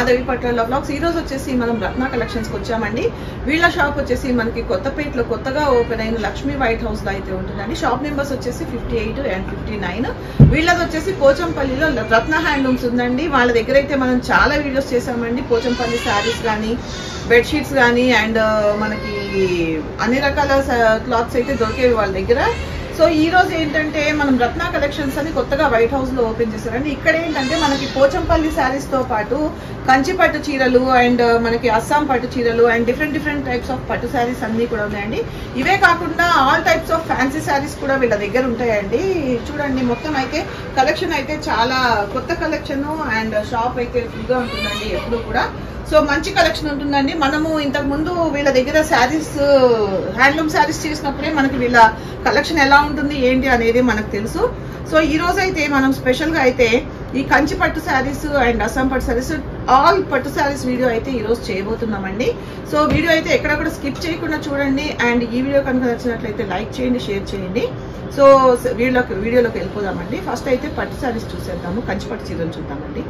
మాధవి పట్ల బ్లాగ్స్ ఈ రోజు వచ్చేసి మనం రత్న కలెక్షన్స్ కి వచ్చామండి వీళ్ళ షాప్ వచ్చేసి మనకి కొత్తపేటలో కొత్తగా ఓపెన్ అయిన లక్ష్మీ వైట్ హౌస్ లో అయితే ఉంటుందండి షాప్ నెంబర్స్ వచ్చేసి fifty eight and fifty nine వీళ్ళది వచ్చేసి పోచంపల్లిలో రత్న హ్యాండ్లూమ్స్ ఉందండి వాళ్ళ దగ్గర అయితే మనం చాలా వీడియోస్ చేసామండి పోచంపల్లి శారీస్ కానీ బెడ్షీట్స్ కానీ అండ్ మనకి అన్ని రకాల క్లాత్స్ అయితే దొరికేవి వాళ్ళ దగ్గర సో ఈ రోజు ఏంటంటే మనం రత్న కలెక్షన్స్ అని కొత్తగా వైట్ హౌస్ లో ఓపెన్ చేశారండి ఇక్కడ ఏంటంటే మనకి పోచంపల్లి శారీస్ తో పాటు కంచి పట్టు చీరలు అండ్ మనకి అస్సాం పట్టు చీరలు and different different types of పట్టు శారీస్ అన్ని కూడా ఉన్నాయండి ఇవే కాకుండా all types of fancy saris కూడా వీళ్ళ దగ్గర ఉంటాయండి చూడండి మొత్తం అయితే కలెక్షన్ అయితే చాలా కొత్త కలెక్షన్ అండ్ షాప్ అయితే ఫుల్గా ఉంటుందండి ఎప్పుడు కూడా సో మంచి కలెక్షన్ ఉంటుందండి మనము ఇంతకు ముందు వీళ్ళ దగ్గర శారీస్ హ్యాండ్లూమ్ శారీస్ చేసినప్పుడే మనకి వీళ్ళ కలెక్షన్ ఎలా ఉంటుంది ఏంటి అనేది మనకు తెలుసు సో ఈ రోజు అయితే మనం స్పెషల్ గా అయితే ఈ కంచి పట్టు శారీస్ అండ్ అస్సాం పట్టు శారీస్ ఆల్ పట్టు శారీస్ వీడియో అయితే ఈ రోజు చేయబోతున్నామండి సో వీడియో అయితే ఎక్కడ కూడా స్కిప్ చేయకుండా చూడండి అండ్ ఈ వీడియో కనుక నచ్చినట్లయితే లైక్ చేయండి షేర్ చేయండి సో వీడియోలోకి వీడియోలోకి వెళ్ళిపోదామండి ఫస్ట్ అయితే పట్టు శారీస్ చూసేద్దాము కంచి పట్టు చీరలు చూద్దామండి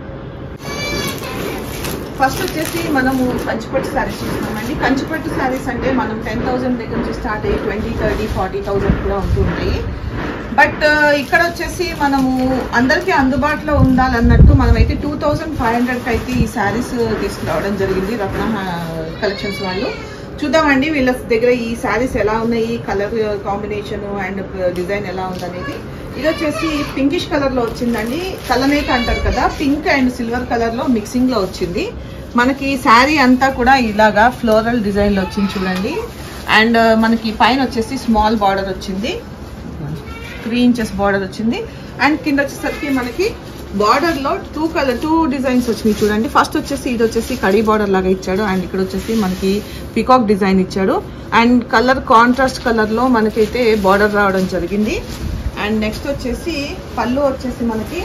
ఫస్ట్ వచ్చేసి మనము కంచిపట్టు శారీస్ చూస్తున్నామండి కంచిపట్టు శారీస్ అంటే మనం టెన్ థౌసండ్ దగ్గర నుంచి స్టార్ట్ అయ్యి ట్వంటీ థర్టీ ఫార్టీ థౌసండ్ కూడా ఉంటుంటాయి బట్ ఇక్కడ వచ్చేసి మనము అందరికీ అందుబాటులో ఉండాలన్నట్టు మనమైతే టూ థౌజండ్ ఫైవ్ హండ్రెడ్కి అయితే ఈ శారీస్ తీసుకురావడం జరిగింది రత్న కలెక్షన్స్ వాళ్ళు చూద్దామండి వీళ్ళ దగ్గర ఈ శారీస్ ఎలా ఉన్నాయి కలర్ కాంబినేషన్ అండ్ డిజైన్ ఎలా ఉందనేది ఇది వచ్చేసి పింకిష్ కలర్ లో వచ్చిందండి కలనేత అంటారు కదా పింక్ అండ్ సిల్వర్ కలర్ లో మిక్సింగ్ లో వచ్చింది మనకి శారీ అంతా కూడా ఇలాగా ఫ్లోరల్ డిజైన్ లో వచ్చింది చూడండి అండ్ మనకి పైన వచ్చేసి స్మాల్ బార్డర్ వచ్చింది త్రీ ఇంచెస్ బార్డర్ వచ్చింది అండ్ కింద వచ్చేసరికి మనకి బార్డర్ లో టూ కలర్ టూ డిజైన్స్ వచ్చినాయి చూడండి ఫస్ట్ వచ్చేసి ఇది వచ్చేసి కడీ బార్డర్ లాగా ఇచ్చాడు అండ్ ఇక్కడ వచ్చేసి మనకి పికాక్ డిజైన్ ఇచ్చాడు అండ్ కలర్ కాంట్రాస్ట్ కలర్ లో మనకైతే బార్డర్ రావడం జరిగింది అండ్ నెక్స్ట్ వచ్చేసి పళ్ళు వచ్చేసి మనకి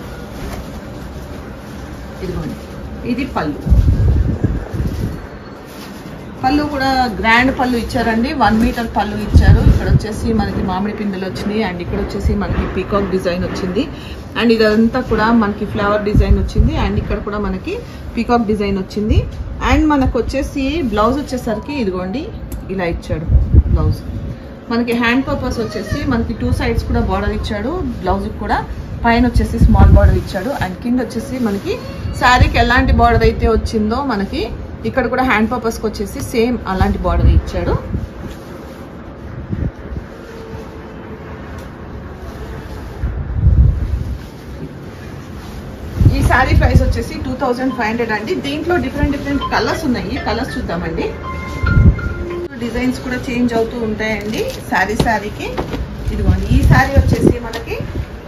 ఇదిగోండి ఇది పళ్ళు పళ్ళు కూడా గ్రాండ్ పళ్ళు ఇచ్చారండి వన్ మీటర్ పళ్ళు ఇచ్చారు ఇక్కడ వచ్చేసి మనకి మామిడి పిందెలు వచ్చినాయి అండ్ ఇక్కడ వచ్చేసి మనకి పీకాక్ డిజైన్ వచ్చింది అండ్ ఇదంతా కూడా మనకి ఫ్లవర్ డిజైన్ వచ్చింది అండ్ ఇక్కడ కూడా మనకి పీకాక్ డిజైన్ వచ్చింది అండ్ మనకు వచ్చేసి బ్లౌజ్ వచ్చేసరికి ఇదిగోండి ఇలా ఇచ్చాడు బ్లౌజ్ మనకి హ్యాండ్ పర్పస్ వచ్చేసి మనకి టూ సైడ్స్ కూడా బార్డర్ ఇచ్చాడు బ్లౌజ్ కూడా పైన వచ్చేసి స్మాల్ బార్డర్ ఇచ్చాడు అండ్ కింద వచ్చేసి మనకి శారీకి ఎలాంటి బార్డర్ అయితే వచ్చిందో మనకి ఇక్కడ కూడా హ్యాండ్ పర్పస్కి వచ్చేసి సేమ్ అలాంటి బార్డర్ ఇచ్చాడు ఈ శారీ ప్రైస్ వచ్చేసి టూ థౌజండ్ ఫైవ్ హండ్రెడ్ అండి దీంట్లో డిఫరెంట్ డిఫరెంట్ కలర్స్ ఉన్నాయి కలర్స్ చూద్దామండి డిజైన్స్ కూడా చేంజ్ అవుతూ ఉంటాయండి శారీ శారీకి ఇదిగోండి ఈ శారీ వచ్చేసి మనకి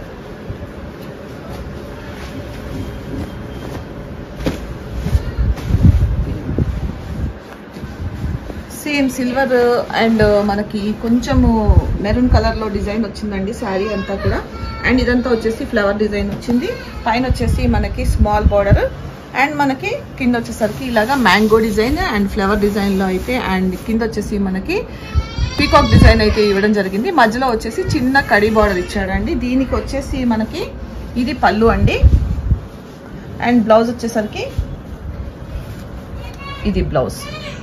సేమ్ సిల్వర్ అండ్ మనకి కొంచెము మెరూన్ కలర్ లో డిజైన్ వచ్చిందండి శారీ అంతా కూడా అండ్ ఇదంతా వచ్చేసి ఫ్లవర్ డిజైన్ వచ్చింది పైన వచ్చేసి మనకి స్మాల్ బార్డర్ అండ్ మనకి కింద వచ్చేసరికి ఇలాగా mango design and flower design లో అయితే అండ్ కింద వచ్చేసి మనకి పీకాక్ డిజైన్ అయితే ఇవ్వడం జరిగింది మధ్యలో వచ్చేసి చిన్న కడి బార్డర్ ఇచ్చాడండి దీనికి వచ్చేసి మనకి ఇది పళ్ళు అండి అండ్ బ్లౌజ్ వచ్చేసరికి ఇది బ్లౌజ్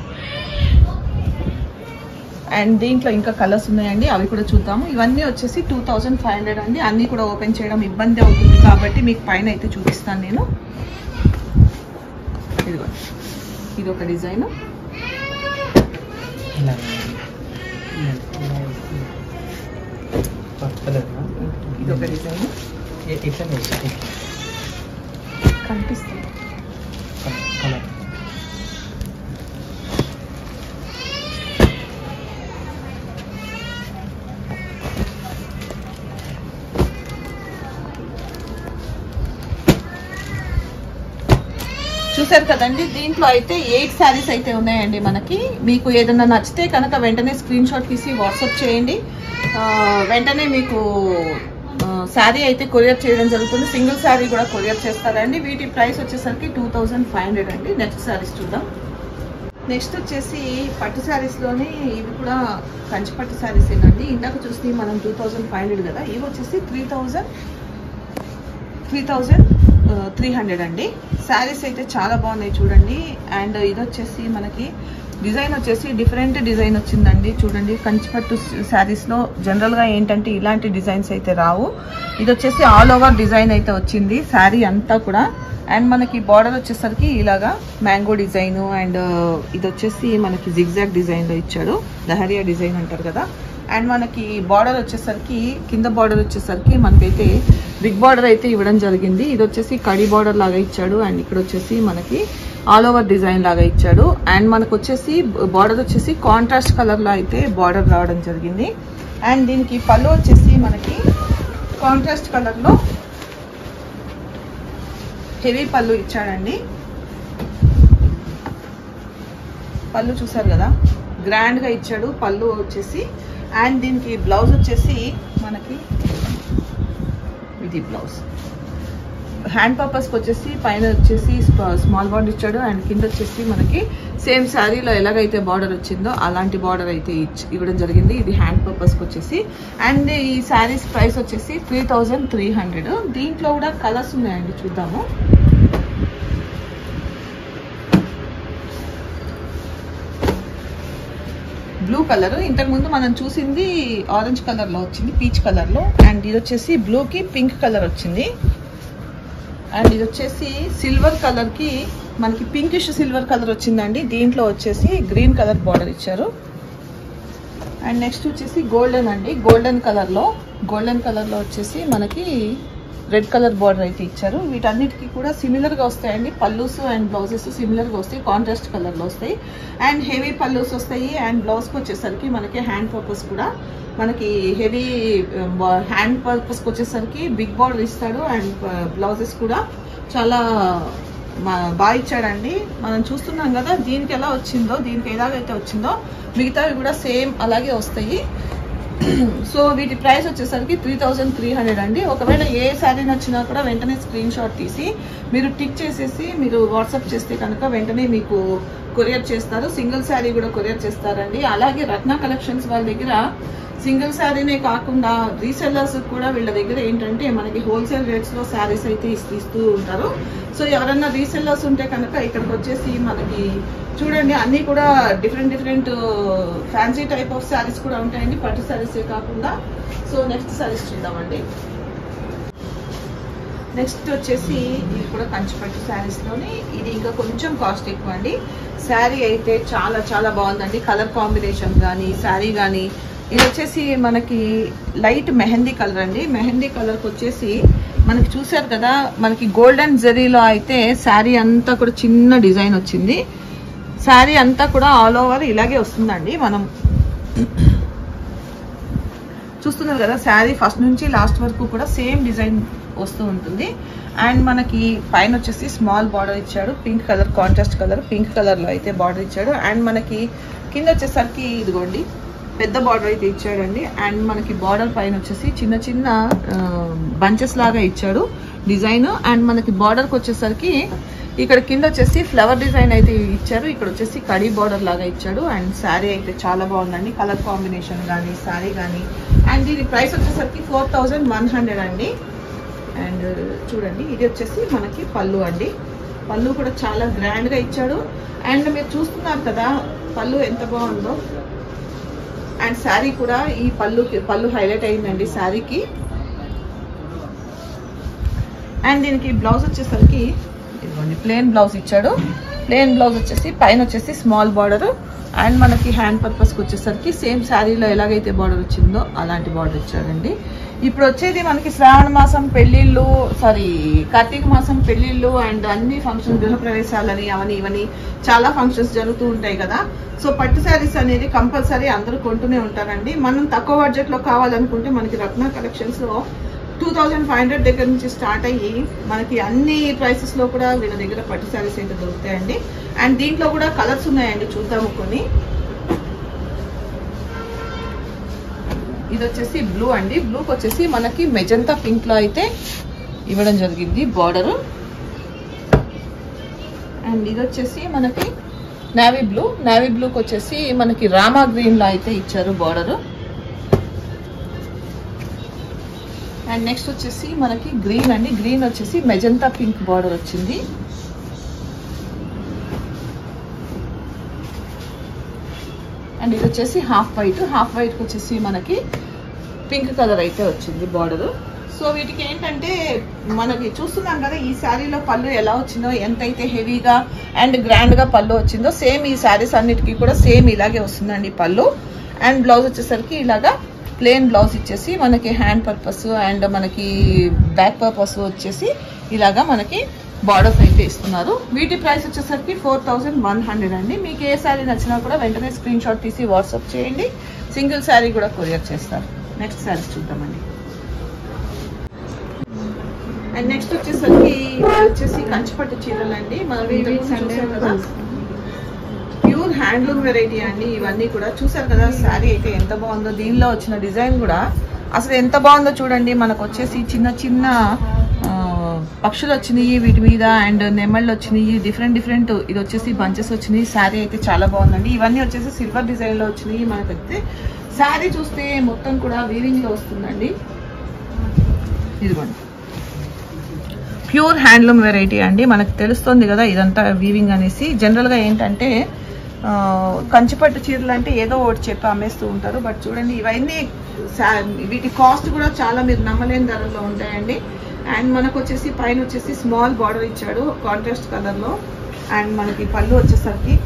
అండ్ దీంట్లో ఇంకా కలర్స్ ఉన్నాయండి అవి కూడా చూద్దాము ఇవన్నీ వచ్చేసి టూ థౌజండ్ ఫైవ్ హండ్రెడ్ అండి అన్నీ కూడా ఓపెన్ చేయడం ఇబ్బంది అవుతుంది కాబట్టి మీకు పైన అయితే చూపిస్తాను నేను ఇదిగో ఇది ఒక డిజైన్ ఇది ఒక డిజైన్ కనిపిస్తుంది చూసారు కదండి దీంట్లో అయితే ఎయిట్ శారీస్ అయితే ఉన్నాయండి మనకి మీకు ఏదైనా నచ్చితే కనుక వెంటనే స్క్రీన్ షాట్ తీసి వాట్సాప్ చేయండి ఆ, వెంటనే మీకు శారీ అయితే కొరియర్ చేయడం జరుగుతుంది సింగిల్ శారీ కూడా కొరియర్ చేస్తారండి వీటి ప్రైస్ వచ్చేసరికి టూ థౌజండ్ ఫైవ్ హండ్రెడ్ అండి నెక్స్ట్ శారీస్ చూద్దాం నెక్స్ట్ వచ్చేసి పట్టు శారీస్లోనే ఇవి కూడా కంచి పట్టు శారీస్ ఏనండి ఇందాక చూసి మనం టూ థౌజండ్ ఫైవ్ హండ్రెడ్ కదా ఇవి వచ్చేసి three thousand three thousand three hundred అండి శారీస్ అయితే చాలా బాగున్నాయి చూడండి అండ్ ఇది వచ్చేసి మనకి డిజైన్ వచ్చేసి డిఫరెంట్ డిజైన్ వచ్చిందండి చూడండి కంచిపట్టు శారీస్లో జనరల్గా ఏంటంటే ఇలాంటి డిజైన్స్ అయితే రావు ఇది వచ్చేసి ఆల్ ఓవర్ డిజైన్ అయితే వచ్చింది శారీ అంతా కూడా అండ్ మనకి బార్డర్ వచ్చేసరికి ఇలాగా మ్యాంగో డిజైన్ అండ్ ఇది వచ్చేసి మనకి జిగ్జాగ్ డిజైన్లో ఇచ్చాడు దహరియా డిజైన్ అంటారు కదా అండ్ మనకి బార్డర్ వచ్చేసరికి కింద బార్డర్ వచ్చేసరికి మనకైతే బిగ్ బార్డర్ అయితే ఇవ్వడం జరిగింది ఇది వచ్చేసి కడి బార్డర్ లాగా ఇచ్చాడు అండ్ ఇక్కడ వచ్చేసి మనకి ఆల్ ఓవర్ డిజైన్ లాగా ఇచ్చాడు అండ్ మనకు వచ్చేసి బార్డర్ వచ్చేసి కాంట్రాస్ట్ కలర్ లో అయితే బార్డర్ రావడం జరిగింది అండ్ దీనికి పళ్ళు వచ్చేసి మనకి కాంట్రాస్ట్ కలర్ లో హెవీ పళ్ళు ఇచ్చాడండి పళ్ళు చూసారు కదా గ్రాండ్ గా ఇచ్చాడు పళ్ళు వచ్చేసి అండ్ దీనికి బ్లౌజ్ వచ్చేసి మనకి ఇది బ్లౌజ్ హ్యాండ్ పర్పస్కి వచ్చేసి పైన వచ్చేసి స్మాల్ బార్డర్ ఇచ్చాడు అండ్ కింద వచ్చేసి మనకి సేమ్ శారీలో ఎలాగైతే బార్డర్ వచ్చిందో అలాంటి బార్డర్ అయితే ఇచ్చి ఇవ్వడం జరిగింది ఇది హ్యాండ్ పర్పస్కి వచ్చేసి అండ్ ఈ శారీస్ ప్రైస్ వచ్చేసి త్రీ థౌజండ్ త్రీ హండ్రెడ్ దీంట్లో కూడా కలర్స్ ఉన్నాయండి చూద్దాము బ్లూ కలర్ ఇంతకు ముందు మనం చూసింది ఆరెంజ్ కలర్ లో వచ్చింది పీచ్ కలర్ లో అండ్ ఇది వచ్చేసి బ్లూ కి పింక్ కలర్ వచ్చింది అండ్ ఇది వచ్చేసి సిల్వర్ కలర్ కి మనకి పింకిష్ సిల్వర్ కలర్ వచ్చిందండి దీంట్లో వచ్చేసి గ్రీన్ కలర్ బార్డర్ ఇచ్చారు అండ్ నెక్స్ట్ వచ్చేసి గోల్డెన్ అండి గోల్డెన్ కలర్ లో గోల్డెన్ కలర్ లో వచ్చేసి మనకి రెడ్ కలర్ బార్డర్ అయితే ఇచ్చారు వీటన్నిటికీ కూడా సిమిలర్ గా వస్తాయండి పల్లూస్ అండ్ బ్లౌజెస్ సిమిలర్ గా వస్తాయి కాంట్రాస్ట్ కలర్ లో వస్తాయి అండ్ హెవీ పల్లూస్ వస్తాయి అండ్ బ్లౌజ్ కి వచ్చేసరికి మనకి హ్యాండ్ పర్పస్ కూడా మనకి హెవీ హ్యాండ్ పర్పస్ కి వచ్చేసరికి బిగ్ బార్డర్ ఇస్తాడు అండ్ బ్లౌజెస్ కూడా చాలా మా- బాగా ఇచ్చాడండి మనం చూస్తున్నాం కదా దీనికి ఎలా వచ్చిందో దీనికి ఎలాగైతే వచ్చిందో మిగతావి కూడా సేమ్ అలాగే వస్తాయి సో వీటి ప్రైస్ వచ్చేసరికి త్రీ థౌజండ్ త్రీ హండ్రెడ్ అండి ఒకవేళ ఏ శారీ నచ్చినా కూడా వెంటనే స్క్రీన్ షాట్ తీసి మీరు టిక్ చేసేసి మీరు వాట్సాప్ చేస్తే కనుక వెంటనే మీకు కొరియర్ చేస్తారు సింగిల్ శారీ కూడా కొరియర్ చేస్తారండి అలాగే రత్న కలెక్షన్స్ వాళ్ళ దగ్గర సింగిల్ శారీనే కాకుండా రీసెల్లర్స్ కూడా వీళ్ళ దగ్గర ఏంటంటే మనకి హోల్సేల్ రేట్స్ లో శారీస్ అయితే ఇస్- ఇస్తూ ఉంటారు సో ఎవరన్నా రీసెల్లర్స్ ఉంటే కనుక ఇక్కడికి వచ్చేసి మనకి చూడండి అన్ని కూడా different different fancy type of saris కూడా ఉంటాయండి పట్టు శారీసే కాకుండా సో నెక్స్ట్ శారీస్ చూద్దామండి నెక్స్ట్ వచ్చేసి ఇది కూడా కంచిపట్టు శారీస్ లోని ఇది ఇంకా కొంచెం కాస్ట్ ఎక్కువ అండి శారీ అయితే చాలా చాలా బాగుందండి కలర్ కాంబినేషన్ కానీ శారీ కానీ ఇది వచ్చేసి మనకి లైట్ మెహందీ కలర్ అండి మెహందీ కలర్కి వచ్చేసి మనకి చూసారు కదా మనకి గోల్డెన్ జరీలో అయితే శారీ అంతా కూడా చిన్న డిజైన్ వచ్చింది శారీ అంతా కూడా ఆల్ ఓవర్ ఇలాగే వస్తుందండి మనం చూస్తున్నారు కదా శారీ ఫస్ట్ నుంచి లాస్ట్ వరకు కూడా సేమ్ డిజైన్ వస్తూ ఉంటుంది అండ్ మనకి పైన వచ్చేసి స్మాల్ బార్డర్ ఇచ్చాడు pink colour contrast colour pink colour లో అయితే బార్డర్ ఇచ్చాడు అండ్ మనకి కింద వచ్చేసరికి ఇదిగోండి పెద్ద బార్డర్ అయితే ఇచ్చాడండి అండ్ మనకి బార్డర్ పైన వచ్చేసి చిన్న చిన్న బంచెస్ లాగా ఇచ్చాడు డిజైన్ అండ్ మనకి బార్డర్కి వచ్చేసరికి ఇక్కడ కింద వచ్చేసి ఫ్లవర్ డిజైన్ అయితే ఇచ్చారు ఇక్కడ వచ్చేసి కడీ బార్డర్ లాగా ఇచ్చాడు అండ్ శారీ అయితే చాలా బాగుందండి కలర్ కాంబినేషన్ కానీ శారీ కానీ అండ్ దీని ప్రైస్ వచ్చేసరికి ఫోర్ థౌజండ్ వన్ హండ్రెడ్ అండి అండ్ చూడండి ఇది వచ్చేసి మనకి పళ్ళు అండి పళ్ళు కూడా చాలా గ్రాండ్ గా ఇచ్చాడు అండ్ మీరు చూస్తున్నారు కదా పళ్ళు ఎంత బాగుందో అండ్ శారీ కూడా ఈ పళ్ళుకి పళ్ళు హైలైట్ అయిందండి శారీకి అండ్ దీనికి బ్లౌజ్ వచ్చేసరికి ఇదిగోండి ప్లేన్ బ్లౌజ్ ఇచ్చాడు ప్లేన్ బ్లౌజ్ వచ్చేసి పైన వచ్చేసి స్మాల్ బార్డర్ అండ్ మనకి హ్యాండ్ పర్పస్కి వచ్చేసరికి సేమ్ శారీలో ఎలాగైతే బార్డర్ వచ్చిందో అలాంటి బార్డర్ ఇచ్చాడండి ఇప్పుడు వచ్చేది మనకి శ్రావణ మాసం పెళ్లిళ్ళు సారీ కార్తీక మాసం పెళ్లిళ్ళు అండ్ అన్ని ఫంక్షన్ గృహప్రవేశాలని అవని ఇవని చాలా ఫంక్షన్స్ జరుగుతూ ఉంటాయి కదా సో పట్టు శారీస్ అనేది కంపల్సరీ అందరూ కొంటూనే ఉంటారండి మనం తక్కువ బడ్జెట్ లో కావాలనుకుంటే మనకి రత్న కలెక్షన్స్ లో టూ థౌజండ్ ఫైవ్ హండ్రెడ్ దగ్గర నుంచి స్టార్ట్ అయ్యి మనకి అన్ని ప్రైసెస్ లో కూడా వీళ్ళ దగ్గర పట్టు శారీస్ అయితే దొరుకుతాయండి అండ్ దీంట్లో కూడా కలర్స్ ఉన్నాయండి చూద్దాము కొన్ని ఇది వచ్చేసి బ్లూ అండి బ్లూకి వచ్చేసి మనకి మెజంతా పింక్ లో అయితే ఇవ్వడం జరిగింది బార్డర్ అండ్ ఇది వచ్చేసి మనకి నావీ బ్లూ నావీ బ్లూకి వచ్చేసి మనకి రామా గ్రీన్ లో అయితే ఇచ్చారు బార్డర్ అండ్ నెక్స్ట్ వచ్చేసి మనకి గ్రీన్ అండి గ్రీన్ వచ్చేసి మెజంతా పింక్ బార్డర్ వచ్చింది అండ్ ఇది వచ్చేసి హాఫ్ వైట్ హాఫ్ వైట్ వచ్చేసి మనకి పింక్ కలర్ అయితే వచ్చింది బార్డర్ సో వీటికి ఏంటంటే మనకి చూస్తున్నాం కదా ఈ శారీలో పళ్ళు ఎలా వచ్చిందో ఎంత అయితే హెవీగా అండ్ గ్రాండ్ గా పళ్ళు వచ్చిందో సేమ్ ఈ శారీస్ అన్నిటికీ కూడా సేమ్ ఇలాగే వస్తుందండి పళ్ళు అండ్ బ్లౌజ్ వచ్చేసరికి ఇలాగా ప్లెయిన్ బ్లౌజ్ ఇచ్చేసి మనకి హ్యాండ్ పర్పస్ అండ్ మనకి బ్యాక్ పర్పస్ వచ్చేసి ఇలాగా మనకి బార్డర్స్ అయితే ఇస్తున్నారు వీటి ప్రైస్ వచ్చేసరికి ఫోర్ థౌజండ్ వన్ హండ్రెడ్ అండి మీకు ఏ శారీ నచ్చినా కూడా వెంటనే స్క్రీన్ షాట్ తీసి వాట్సాప్ చేయండి సింగిల్ శారీ కూడా కొరియర్ చేస్తారు నెక్స్ట్ శారీస్ చూద్దామండి అండ్ నెక్స్ట్ వచ్చేసరికి ఇవి వచ్చేసి కంచిపట్టు చీరలు అండి మనం ఇంతకు ముందు చూసాం కదా ప్యూర్ హ్యాండ్లూమ్ వెరైటీ అండి ఇవన్నీ కూడా చూసారు కదా శారీ అయితే ఎంత బాగుందో దీనిలో వచ్చిన డిజైన్ కూడా అసలు ఎంత బాగుందో చూడండి మనకు వచ్చేసి చిన్న చిన్న ఆ, పక్షులు వచ్చినాయి వీటి మీద అండ్ నెమళ్ళు వచ్చినాయి డిఫరెంట్ డిఫరెంట్ ఇది వచ్చేసి బంచెస్ వచ్చినాయి శారీ అయితే చాలా బాగుందండి ఇవన్నీ వచ్చేసి సిల్వర్ డిజైన్ లో వచ్చినాయి మనకైతే శారీ చూస్తే మొత్తం కూడా వీవింగ్ లో వస్తుందండి ఇదిగోండి ప్యూర్ హ్యాండ్లూమ్ వెరైటీ అండి మనకు తెలుస్తుంది కదా ఇదంతా వీవింగ్ అనేసి జనరల్గా ఏంటంటే ఆ, కంచిపట్టు చీరలు అంటే ఏదో ఒకటి చెప్పి అమ్మేస్తూ ఉంటారు బట్ చూడండి ఇవన్నీ సా- వీటి కాస్ట్ కూడా చాలా మీరు నమ్మలేని ధరల్లో ఉంటాయండి అండ్ మనకు వచ్చేసి పైన వచ్చేసి స్మాల్ బార్డర్ ఇచ్చాడు కాంట్రాస్ట్ కలర్లో అండ్ మనకి పళ్ళు వచ్చేసరికి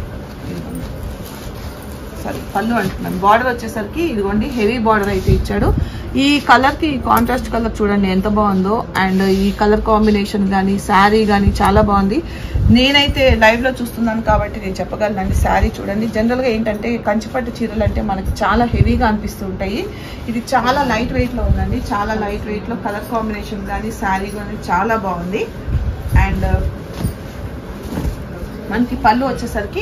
సారీ పళ్ళు అంటున్నాను బార్డర్ వచ్చేసరికి ఇదిగోండి హెవీ బార్డర్ అయితే ఇచ్చాడు ఈ కలర్ కి కాంట్రాస్ట్ కలర్ చూడండి ఎంత బాగుందో అండ్ ఈ కలర్ కాంబినేషన్ కానీ శారీ కానీ చాలా బాగుంది నేనైతే లైవ్ లో చూస్తున్నాను కాబట్టి నేను చెప్పగలనండి శారీ చూడండి జనరల్ గా ఏంటంటే కంచిపట్టు చీరలు అంటే మనకి చాలా హెవీగా అనిపిస్తూ ఉంటాయి ఇది చాలా లైట్ వెయిట్ లో ఉందండి చాలా లైట్ వెయిట్ లో కలర్ కాంబినేషన్ కానీ శారీ కానీ చాలా బాగుంది అండ్ మనకి పళ్ళు వచ్చేసరికి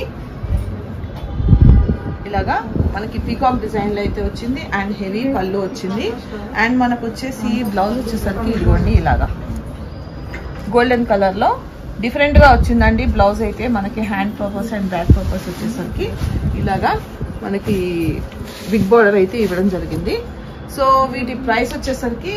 ఇలాగా మనకి పీకాక్ డిజైన్ లో అయితే వచ్చింది అండ్ హెవీ పళ్ళు వచ్చింది అండ్ మనకు వచ్చేసి బ్లౌజ్ వచ్చేసరికి ఇదిగోండి ఇలాగా గోల్డెన్ కలర్ లో డిఫరెంట్ గా వచ్చిందండి బ్లౌజ్ అయితే మనకి hand purpose and back purpose వచ్చేసరికి ఇలాగా మనకి బిగ్ బోర్డర్ అయితే ఇవ్వడం జరిగింది సో వీటి ప్రైస్ వచ్చేసరికి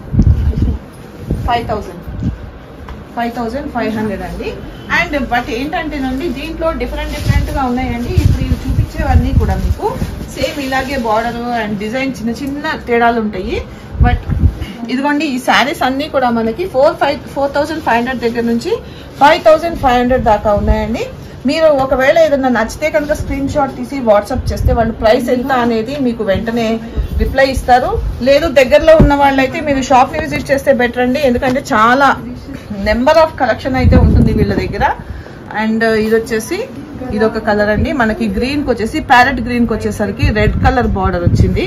five thousand five thousand five hundred అండి అండ్ బట్ ఏంటంటేనండి దీంట్లో డిఫరెంట్ డిఫరెంట్ గా ఉన్నాయండి ఇప్పుడు ఇవి చూపించేవన్నీ కూడా మీకు సేమ్ ఇలాగే బార్డర్ అండ్ డిజైన్ చిన్న చిన్న తేడాలు ఉంటాయి బట్ ఇదిగోండి ఈ శారీస్ అన్ని కూడా మనకి four five four thousand five hundred దగ్గర నుంచి ఫైవ్ థౌసండ్ ఫైవ్ హండ్రెడ్ దాకా ఉన్నాయండి మీరు ఒకవేళ ఏదైనా నచ్చితే కనుక స్క్రీన్ షాట్ తీసి వాట్సాప్ చేస్తే వాళ్ళు ప్రైస్ ఎంత అనేది మీకు వెంటనే రిప్లై ఇస్తారు లేదు దగ్గరలో ఉన్న వాళ్ళైతే మీరు షాప్ ని విజిట్ చేస్తే బెటర్ అండి ఎందుకంటే చాలా నెంబర్ ఆఫ్ కలెక్షన్ అయితే ఉంటుంది వీళ్ళ దగ్గర అండ్ ఇది వచ్చేసి ఇది ఒక కలర్ అండి మనకి గ్రీన్ కి వచ్చేసి ప్యారెట్ గ్రీన్ కి వచ్చేసరికి రెడ్ కలర్ బార్డర్ వచ్చింది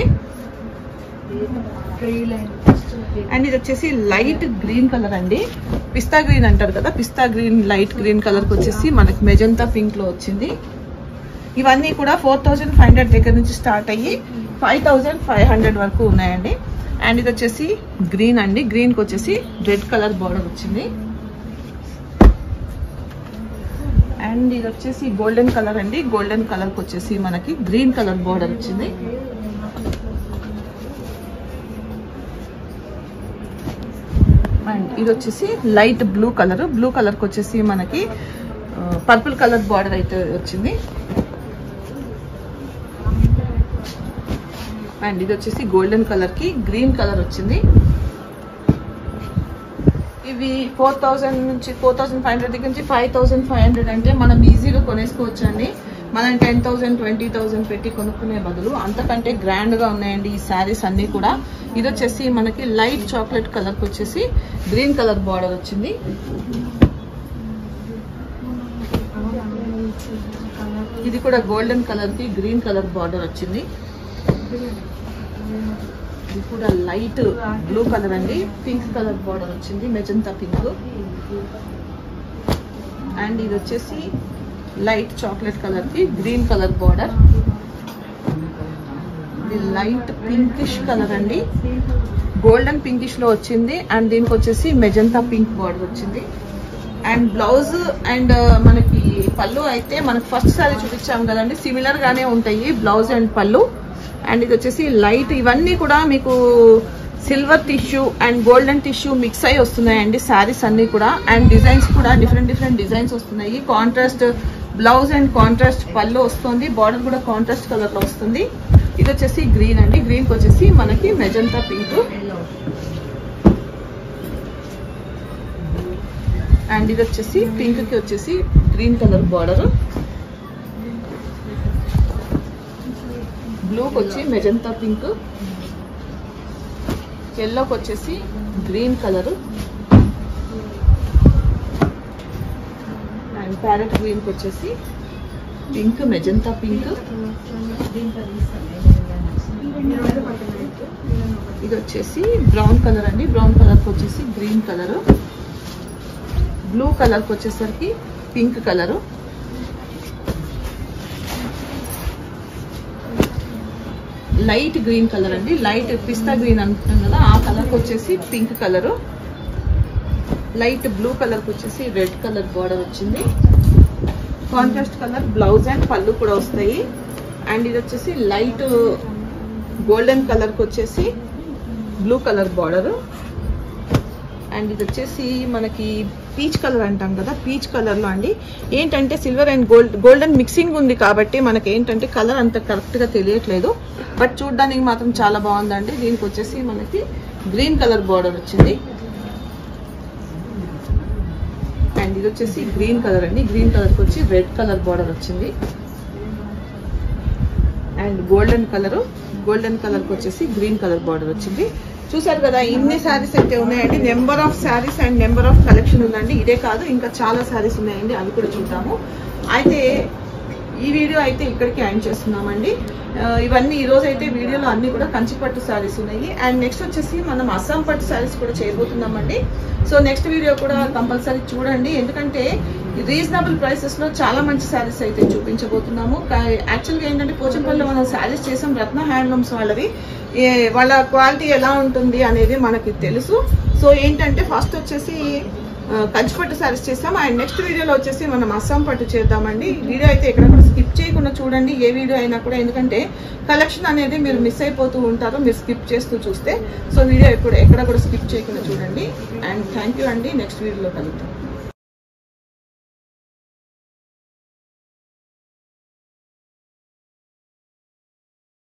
అండ్ ఇది వచ్చేసి లైట్ గ్రీన్ కలర్ అండి పిస్తా గ్రీన్ అంటారు కదా పిస్తా గ్రీన్ లైట్ గ్రీన్ కలర్ కి వచ్చేసి మనకి మెజంతా పింక్ లో వచ్చింది ఇవన్నీ కూడా ఫోర్ థౌజండ్ ఫైవ్ హండ్రెడ్ దగ్గర నుంచి స్టార్ట్ అయ్యి ఫైవ్ థౌజండ్ ఫైవ్ హండ్రెడ్ వరకు ఉన్నాయండి అండ్ ఇది వచ్చేసి గ్రీన్ అండి గ్రీన్ కి వచ్చేసి రెడ్ కలర్ బార్డర్ వచ్చింది అండ్ ఇది వచ్చేసి గోల్డెన్ కలర్ అండి గోల్డెన్ కలర్ కి వచ్చేసి మనకి గ్రీన్ కలర్ బార్డర్ వచ్చింది అండ్ ఇది వచ్చేసి light blue colour blue colour కి వచ్చేసి మనకి పర్పుల్ కలర్ బార్డర్ అయితే వచ్చింది అండ్ ఇది వచ్చేసి గోల్డెన్ కలర్ కి గ్రీన్ కలర్ వచ్చింది ఇవి ఫోర్ థౌసండ్ నుంచి ఫోర్ థౌసండ్ ఫైవ్ హండ్రెడ్ దగ్గర నుంచి ఫైవ్ థౌసండ్ ఫైవ్ హండ్రెడ్ అంటే మనం ఈజీగా కొనేసుకోవచ్చు అండి మనం టెన్ థౌసండ్ ట్వంటీ థౌసండ్ పెట్టి కొనుక్కునే బదులు అంతకంటే గ్రాండ్ గా ఉన్నాయండి ఈ శారీస్ అన్ని కూడా ఇది వచ్చేసి మనకి లైట్ చాక్లెట్ కలర్ కి వచ్చేసి గ్రీన్ కలర్ బార్డర్ వచ్చింది ఇది కూడా గోల్డెన్ కలర్ కి గ్రీన్ కలర్ బార్డర్ వచ్చింది ఇది కూడా లైట్ బ్లూ కలర్ అండి పింక్ కలర్ బార్డర్ వచ్చింది మెజంతా పింక్ అండ్ ఇది వచ్చేసి లైట్ చాక్లెట్ కలర్ కి గ్రీన్ కలర్ బార్డర్ ఇది లైట్ పింకిష్ కలర్ అండి గోల్డెన్ పింకిష్ లో వచ్చింది అండ్ దీనికి వచ్చేసి మెజంతా పింక్ బార్డర్ వచ్చింది అండ్ బ్లౌజ్ అండ్ మనకి పళ్ళు అయితే మనకి ఫస్ట్ సారీ చూపించాం కదండి సిమిలర్ గానే ఉంటాయి బ్లౌజ్ అండ్ పళ్ళు అండ్ ఇది వచ్చేసి లైట్ ఇవన్నీ కూడా మీకు silver tissue and golden tissue mix అయి వస్తున్నాయండి శారీస్ అన్ని కూడా అండ్ డిజైన్స్ కూడా డిఫరెంట్ డిఫరెంట్ డిజైన్స్ వస్తున్నాయి కాంట్రాస్ట్ బ్లౌజ్ అండ్ కాంట్రాస్ట్ పళ్ళు వస్తుంది బార్డర్ కూడా కాంట్రాస్ట్ కలర్ లో వస్తుంది ఇది వచ్చేసి గ్రీన్ అండి గ్రీన్ కి వచ్చేసి మనకి మెజంతా పింక్ అండ్ ఇది వచ్చేసి పింక్ కి వచ్చేసి గ్రీన్ కలర్ బార్డర్ బ్లూకి వచ్చి మెజంతా పింక్ ఎల్లోకి వచ్చేసి గ్రీన్ కలర్ అండ్ ప్యారెట్ గ్రీన్కి వచ్చేసి పింక్ మెజంతా పింక్ ఇది వచ్చేసి బ్రౌన్ కలర్ అండి బ్రౌన్ కలర్కి వచ్చేసి గ్రీన్ కలర్ బ్లూ కలర్కి వచ్చేసరికి pink colour light green colour అండి లైట్ పిస్తా గ్రీన్ అనుకుంటాం కదా ఆ కలర్కి వచ్చేసి పింక్ కలరు లైట్ బ్లూ కలర్కి వచ్చేసి రెడ్ కలర్ బార్డర్ వచ్చింది కాంట్రాస్ట్ కలర్ బ్లౌజ్ అండ్ పళ్ళు కూడా వస్తాయి అండ్ ఇది వచ్చేసి లైట్ గోల్డెన్ కలర్కి వచ్చేసి బ్లూ కలర్ బార్డర్ అండ్ ఇది వచ్చేసి మనకి పీచ్ కలర్ అంటాం కదా పీచ్ కలర్లో అండి ఏంటంటే silver and gold golden mixing ఉంది కాబట్టి మనకి ఏంటంటే కలర్ అంత కరెక్ట్గా తెలియట్లేదు బట్ చూడడానికి మాత్రం చాలా బాగుందండి దీనికి వచ్చేసి మనకి గ్రీన్ కలర్ బార్డర్ వచ్చింది అండ్ ఇది వచ్చేసి గ్రీన్ కలర్ అండి గ్రీన్ కలర్కి వచ్చి రెడ్ కలర్ బార్డర్ వచ్చింది అండ్ గోల్డెన్ కలర్ గోల్డెన్ కలర్కి వచ్చేసి గ్రీన్ కలర్ బార్డర్ వచ్చింది చూసారు కదా ఇన్ని శారీస్ అయితే ఉన్నాయండి number of saris and number of collection ఉందండి ఇదే కాదు ఇంకా చాలా శారీస్ ఉన్నాయండి అవి కూడా చూద్దాము అయితే ఈ వీడియో అయితే ఇక్కడికి ఎండ్ చేస్తున్నామండి ఆ, ఇవన్నీ ఈ రోజు అయితే వీడియోలో అన్ని కూడా కంచిపట్టు శారీస్ ఉన్నాయి అండ్ నెక్స్ట్ వచ్చేసి మనం అస్సాం పట్టు శారీస్ కూడా చేయబోతున్నామండి సో నెక్స్ట్ వీడియో కూడా కంపల్సరీ చూడండి ఎందుకంటే రీజనబుల్ ప్రైసెస్ లో చాలా మంచి శారీస్ అయితే చూపించబోతున్నాము యాక్చువల్గా ఏంటంటే పోచంపల్లిలో మనం శారీస్ చేసాం రత్న హ్యాండ్లూమ్స్ వాళ్ళవి ఏ- వాళ్ళ క్వాలిటీ ఎలా ఉంటుంది అనేది మనకి తెలుసు సో ఏంటంటే ఫస్ట్ వచ్చేసి ఆ, కంచిపట్టు శారీస్ చేస్తాం అండ్ నెక్స్ట్ వీడియోలో వచ్చేసి మనం అస్సాం పట్టు చేద్దామండి ఈ వీడియో అయితే ఎక్కడ కూడా స్కిప్ చేయకుండా చూడండి ఏ వీడియో అయినా కూడా ఎందుకంటే కలెక్షన్ అనేది మీరు మిస్ అయిపోతూ ఉంటారు మీరు స్కిప్ చేస్తూ చూస్తే సో వీడియో ఎక్కడ ఎక్కడ కూడా స్కిప్ చేయకుండా చూడండి అండ్ థ్యాంక్ యూ అండి నెక్స్ట్ వీడియోలో కలుద్దాం